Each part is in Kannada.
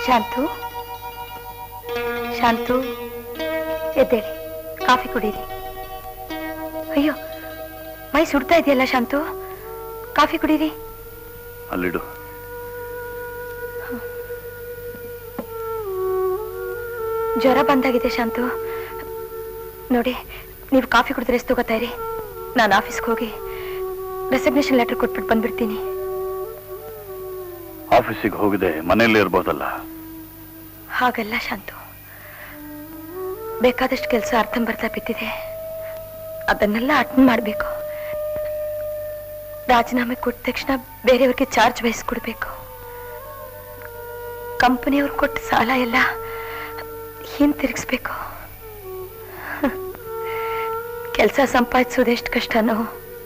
ಶಾಂತು ಶಾಂತು ಎದ್ದೇಳಿ ಕಾಫಿ ಕುಡೀರಿ ಅಯ್ಯೋ ಮೈ ಸುಡ್ತಾ ಇದೆಯಲ್ಲ ಶಾಂತು ಕಾಫಿ ಕುಡೀರಿ ಅಲ್ಲಿಡು ಜ್ವರ ಬಂದಾಗಿದೆ ಶಾಂತು ನೋಡಿ ನೀವು ಕಾಫಿ ಕುಡಿದ್ರೆ ಎಷ್ಟು ತಗೋತಾ ಇರಿ ನಾನು ಆಫೀಸ್ಗೆ ಹೋಗಿ ರೆಸಿಗ್ನೇಷನ್ ಲೆಟರ್ ಕೊಟ್ಬಿಟ್ಟು ಬಂದ್ಬಿಡ್ತೀನಿ ಆಫೀಸಿಗೆ ಹೋಗದೆ ಮನೆಯಲ್ಲೇ ಇರ್ಬೋದಲ್ಲ ಹಾಗಲ್ಲ ಶಾಂತು ಬೇಕಾದಷ್ಟು ಕೆಲಸ ಅರ್ಥಂಬರ್ಥ ಬಿದ್ದಿದೆ ಅದನ್ನೆಲ್ಲ ಅಟೆಂಡ್ ಮಾಡಬೇಕು ರಾಜೀನಾಮೆ ಕೊಟ್ಟ ತಕ್ಷಣ ಬೇರೆಯವ್ರಿಗೆ ಚಾರ್ಜ್ ವಹಿಸ್ಕೊಡ್ಬೇಕು ಕಂಪನಿಯವ್ರು ಕೊಟ್ಟ ಸಾಲ ಎಲ್ಲ ಹಿಂತಿರುಗಿಸ್ಬೇಕು ಕೆಲಸ ಸಂಪಾದಿಸೋದು ಎಷ್ಟು ಕಷ್ಟನೋ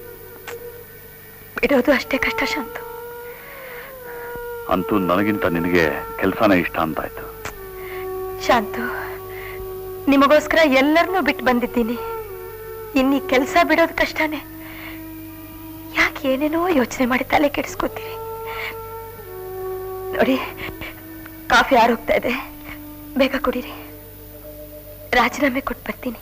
ಬಿಡೋದು ಅಷ್ಟೇ ಕಷ್ಟ ಶಾಂತು ಅಂತೂ ನನಗಿಂತ ನಿನಗೆ ಕೆಲಸನೇ ಇಷ್ಟ ಅಂತಾಯ್ತು ಶಾಂತು ನಿಮಗೋಸ್ಕರ ಎಲ್ಲರನ್ನೂ ಬಿಟ್ಟು ಬಂದಿದ್ದೀನಿ ಇನ್ನೀ ಕೆಲಸ ಬಿಡೋದು ಕಷ್ಟನೇ ಯಾಕೆ ಏನೇನೋ ಯೋಚನೆ ಮಾಡಿ ತಲೆ ಕೆಡಿಸ್ಕೋತೀರಿ ನೋಡಿ ಕಾಫಿ ಆರೋಗ್ತಾ ಇದೆ ಬೇಗ ಕುಡೀರಿ ರಾಜೀನಾಮೆ ಕೊಟ್ಟು ಬರ್ತೀನಿ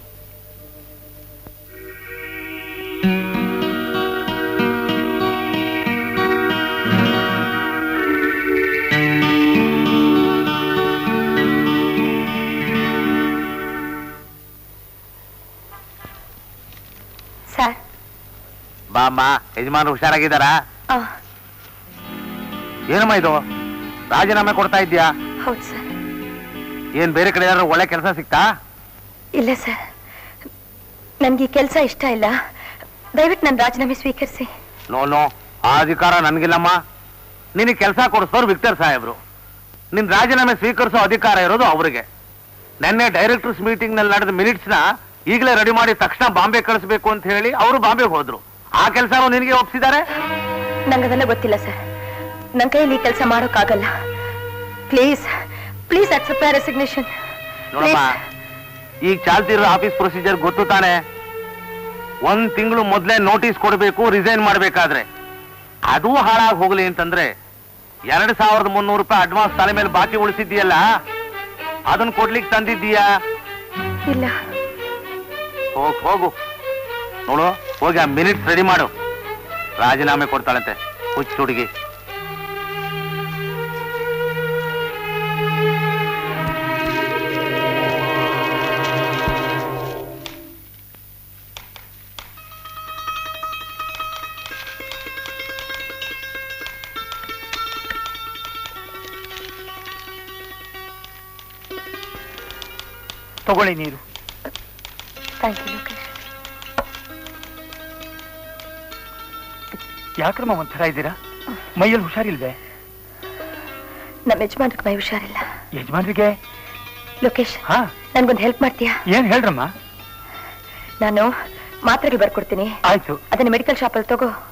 ಸರ್ ಬಾಮ್ಮ ಯಜಮಾನ್ ಹುಷಾರಾಗಿದ್ದಾರಾ ಆ, ಏನಮ್ಮ ಇದು ರಾಜೀನಾಮೆ ಕೊಡ್ತಾ ಇದ್ಯಾ ಹೌದು ಸರ್ ಏನ್ ಬೇರೆ ಕಡೆ ಯಾರು ಒಳ್ಳೆ ಕೆಲಸ ಸಿಕ್ತಾ ಇಲ್ಲ ಸರ್ ನನ್ಗೆ ಈ ಕೆಲಸ ಇಷ್ಟ ಇಲ್ಲ ದಯವಿಟ್ಟು ನನ್ನ ರಾಜೀನಾಮೆ ಸ್ವೀಕರಿಸಿ ನೋ ನೋ ಆ ಅಧಿಕಾರ ನನ್ಗಿಲ್ಲಮ್ಮ ನಿನಗೆ ಕೆಲಸ ಕೊಡಿಸೋರು ವಿಕ್ಟರ್ ಸಾಹೇಬ್ರು ನಿನ್ ರಾಜೀನಾಮೆ ಸ್ವೀಕರಿಸೋ ಅಧಿಕಾರ ಇರೋದು ಅವ್ರಿಗೆ ನಿನ್ನೆ ಡೈರೆಕ್ಟರ್ಸ್ ಮೀಟಿಂಗ್ ನಲ್ಲಿ ನಡೆದ ಮಿನಿಟ್ಸ್ ನ ಈಗಲೇ ರೆಡಿ ಮಾಡಿ ತಕ್ಷಣ ಬಾಂಬೆ ಕಳಿಸ್ಬೇಕು ಅಂತ ಹೇಳಿ ಅವರು ಬಾಂಬೆಗೆ ಹೋದ್ರು ಆ ಕೆಲಸನೂ ನಿನಗೆ ಒಪ್ಸಿದ್ದಾರೆ ನಂಗೆ ಅದೆಲ್ಲ ಗೊತ್ತಿಲ್ಲ ಸರ್ ನನ್ನ ಕೈಯಲ್ಲಿ ಈ ಕೆಲಸ ಮಾಡೋಕ್ಕಾಗಲ್ಲ please please accept my resignation ನೋಡಮ್ಮ ಈಗ ಚಾಲ್ತಿರೋ ಆಫೀಸ್ ಪ್ರೊಸೀಜರ್ ಗೊತ್ತು ತಾನೆ ಒಂದ್ ತಿಂಗಳು ಮೊದ್ಲೇ ನೋಟಿಸ್ ಕೊಡಬೇಕು ರಿಸೈನ್ ಮಾಡ್ಬೇಕಾದ್ರೆ ಅದು ಹಾಳಾಗಿ ಹೋಗ್ಲಿ ಅಂತಂದ್ರೆ ಎರಡ್ ಸಾವಿರದ ಮುನ್ನೂರು ರೂಪಾಯಿ ಅಡ್ವಾನ್ಸ್ ತಲೆ ಮೇಲೆ ಬಾಕಿ ಉಳಿಸಿದ್ದೀಯಲ್ಲ ಅದನ್ನ ಕೊಡ್ಲಿಕ್ಕೆ ತಂದಿದ್ದೀಯಾ ಇಲ್ಲ ಹೋಗ್ ಹೋಗು ನೋಡು ಹೋಗಿ ಆ ಮಿನಿಟ್ಸ್ ರೆಡಿ ಮಾಡು ರಾಜೀನಾಮೆ ಕೊಡ್ತಾಳಂತೆ ಹುಚ್ಚ ಹುಡುಗಿ ತಗೊಳ್ಳಿ ನೀರು ಥ್ಯಾಂಕ್ ಯು ಲೋಕೇಶ್ ಯಾಕ್ರಮ್ಮ ಒಂಥರ ಇದ್ದೀರಾ ಮೈಯಲ್ಲಿ ಹುಷಾರಿಲ್ವೇ ನಮ್ಮ ಯಜಮಾನ್ರಿಗೆ ಮೈ ಹುಷಾರಿಲ್ಲ ಯಜಮಾನ್ರಿಗೆ ಲೋಕೇಶ್ ಹಾ ನನ್ಗೊಂದು ಹೆಲ್ಪ್ ಮಾಡ್ತೀಯಾ ಏನ್ ಹೇಳ್ರಮ್ಮ ನಾನು ಮಾತ್ರೆಗಳು ಬರ್ಕೊಡ್ತೀನಿ ಆಯ್ತು ಅದನ್ನ ಮೆಡಿಕಲ್ ಶಾಪಲ್ಲಿ ತಗೋ